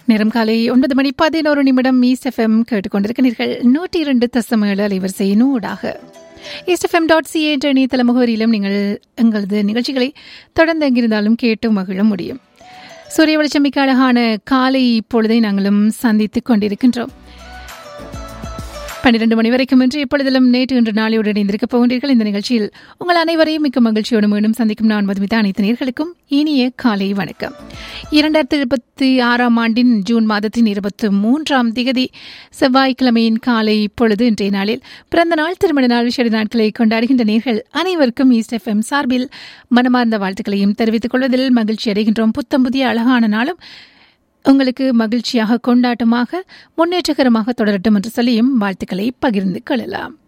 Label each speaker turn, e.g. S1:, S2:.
S1: நேரம் காலை ஒன்பது மணி பதினோரு நிமிடம் ஈஸ்ட் எஃப்எம் கேட்டுக்கொண்டிருக்கிறீர்கள் நூற்றி இரண்டு தசம் ஏழு அலைவரிசையின் ஊடாக ஈஸ்ட் எஃப்எம் டாட் சி என்ற இணையதள முகவரியிலும் நீங்கள் எங்களது நிகழ்ச்சிகளை தொடர்ந்து எங்கிருந்தாலும் கேட்டு மகிழ முடியும் சூரிய வெளிச்சமிக்க அழகான காலை இப்பொழுதை நாங்களும் சந்தித்துக் கொண்டிருக்கின்றோம் பன்னிரண்டு மணி வரைக்கும் இன்று எப்பொழுதிலும் நேற்று இன்று நாளையோடு இணைந்திருக்கப் போகின்றீர்கள் இந்த நிகழ்ச்சியில் உங்கள் அனைவரையும் மிக்க மகிழ்ச்சியோடு மீண்டும் சந்திக்கும் நான் மதுமிதா அனைத்து நேர்களுக்கும் இனிய காலை வணக்கம் இரண்டாயிரத்தி இருபத்தி ஆறாம் ஆண்டின் ஜூன் மாதத்தின் இருபத்தி மூன்றாம் திகதி செவ்வாய்க்கிழமையின் காலை இப்பொழுது இன்றைய நாளில் பிறந்த நாள் திருமண நாள் விசேட நாட்களை கொண்டாடுகின்ற நேர்கள் அனைவருக்கும் ஈஸ்ட் எஃப்எம் சார்பில் மனமார்ந்த வாழ்த்துக்களையும் தெரிவித்துக் கொள்வதில் மகிழ்ச்சி அடைகின்றோம் புத்தம் புதிய அழகான நாளும் உங்களுக்கு மகிழ்ச்சியாக கொண்டாட்டமாக முன்னேற்றகரமாக தொடரட்டும் என்று சொல்லியும் வாழ்த்துக்களை பகிர்ந்து கொள்ளலாம்